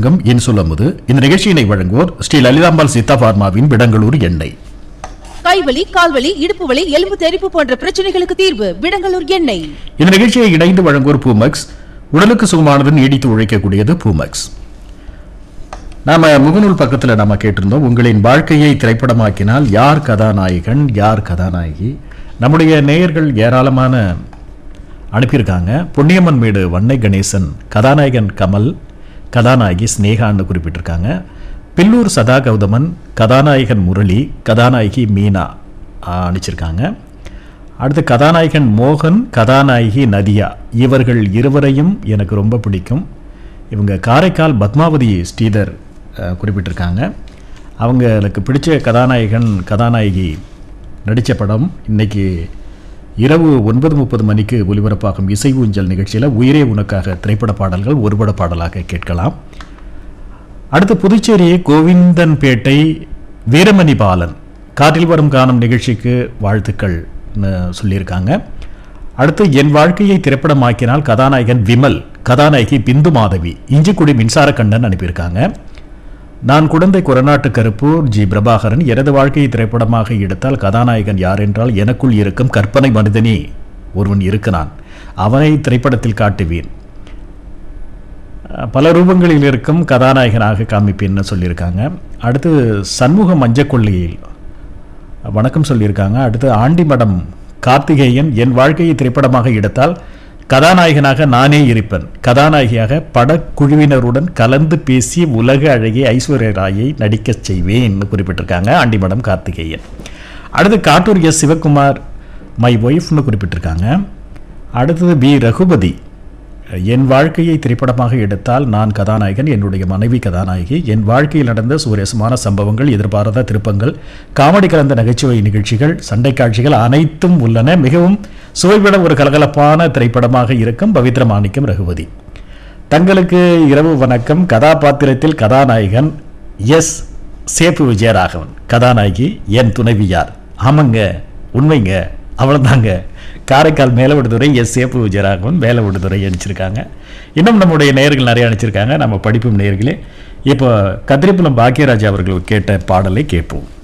அரங்கம் என் சொல்லமுது இந்த நிகழ்ச்சியினை வழங்குவோர் ஸ்ரீ லலிதாம்பாள் சித்தா பார்மாவின் விடங்களூர் எண்ணெய் கைவலி கால்வலி இடுப்பு வலி எலும்பு தெறிப்பு போன்ற பிரச்சனைகளுக்கு தீர்வு விடங்கலூர் எண்ணெய் இந்த நிகழ்ச்சியை இணைந்து வழங்குவோர் பூமக்ஸ் உடலுக்கு சுகமானது நீடித்து உழைக்கக்கூடியது பூமக்ஸ் நாம முகநூல் பக்கத்தில் நாம கேட்டிருந்தோம் உங்களின் வாழ்க்கையை திரைப்படமாக்கினால் யார் கதாநாயகன் யார் கதாநாயகி நம்முடைய நேயர்கள் ஏராளமான அனுப்பியிருக்காங்க பொன்னியம்மன் மேடு வண்ணை கணேசன் கதாநாயகன் கமல் கதாநாயகி ஸ்னேகான்னு குறிப்பிட்டிருக்காங்க பில்லூர் சதா கௌதமன் கதாநாயகன் முரளி கதாநாயகி மீனா ஆ, அனுப்பிச்சிருக்காங்க அடுத்து கதாநாயகன் மோகன் கதாநாயகி நதியா இவர்கள் இருவரையும் எனக்கு ரொம்ப பிடிக்கும் இவங்க காரைக்கால் பத்மாவதி ஸ்ரீதர் அஹ், குறிப்பிட்டிருக்காங்க அவங்களுக்கு பிடிச்ச கதாநாயகன் கதாநாயகி நடித்த படம் இன்னைக்கு இரவு ஒன்பது முப்பது மணிக்கு ஒலிபரப்பாகும் இசை ஊஞ்சல் நிகழ்ச்சியில் உயிரே உனக்காக திரைப்பட பாடல்கள் ஒருபட பாடலாக கேட்கலாம் அடுத்து புதுச்சேரி கோவிந்தன்பேட்டை வீரமணி பாலன் காற்றில் வரும் காணும் நிகழ்ச்சிக்கு வாழ்த்துக்கள் சொல்லியிருக்காங்க அடுத்து என் வாழ்க்கையை திரைப்படமாக்கினால் கதாநாயகன் விமல் கதாநாயகி பிந்து மாதவி இஞ்சிக்குடி மின்சார கண்ணன் அனுப்பியிருக்காங்க நான் குழந்தை கொரநாட்டு கருப்பூர் ஜி பிரபாகரன் எனது வாழ்க்கையை திரைப்படமாக எடுத்தால் கதாநாயகன் யார் என்றால் எனக்குள் இருக்கும் கற்பனை மனிதனே ஒருவன் இருக்கிறான் அவனை திரைப்படத்தில் காட்டுவேன் பல ரூபங்களில் இருக்கும் கதாநாயகனாக காமிப்பேன்னு சொல்லியிருக்காங்க அடுத்து சண்முக மஞ்சக்கொள்ளையில் வணக்கம் சொல்லியிருக்காங்க அடுத்து ஆண்டிமடம் கார்த்திகேயன் என் வாழ்க்கையை திரைப்படமாக எடுத்தால் கதாநாயகனாக நானே இருப்பேன் கதாநாயகியாக படக்குழுவினருடன் கலந்து பேசி உலக அழகி ஐஸ்வர்யா ராயை நடிக்கச் செய்வேன்னு குறிப்பிட்டிருக்காங்க ஆண்டிமடம் கார்த்திகேயன் அடுத்து காட்டூர் எஸ் சிவகுமார் மை ஒய்ஃப்னு குறிப்பிட்டிருக்காங்க அடுத்தது பி ரகுபதி என் வாழ்க்கையை திரைப்படமாக எடுத்தால் நான் கதாநாயகன் என்னுடைய மனைவி கதாநாயகி என் வாழ்க்கையில் நடந்த சுவரசமான சம்பவங்கள் எதிர்பாராத திருப்பங்கள் காமெடி கலந்த நகைச்சுவை நிகழ்ச்சிகள் சண்டை காட்சிகள் அனைத்தும் உள்ளன மிகவும் சுவைவிட ஒரு கலகலப்பான திரைப்படமாக இருக்கும் பவித்ர மாணிக்கம் ரகுபதி தங்களுக்கு இரவு வணக்கம் கதாபாத்திரத்தில் கதாநாயகன் எஸ் சேப்பு விஜயராகவன் கதாநாயகி என் துணைவியார் ஆமாங்க உண்மைங்க அவ்வளோதாங்க காரைக்கால் மேலவிடுதுறை எஸ் சேப்பு விஜயராகவன் மேலவிடுதுறை அனுப்பிச்சிருக்காங்க இன்னும் நம்முடைய நேயர்கள் நிறைய அனுப்பிச்சிருக்காங்க நம்ம படிப்பும் நேயர்களே இப்போ கத்திரிப்புலம் பாக்கியராஜ் அவர்கள் கேட்ட பாடலை கேட்போம்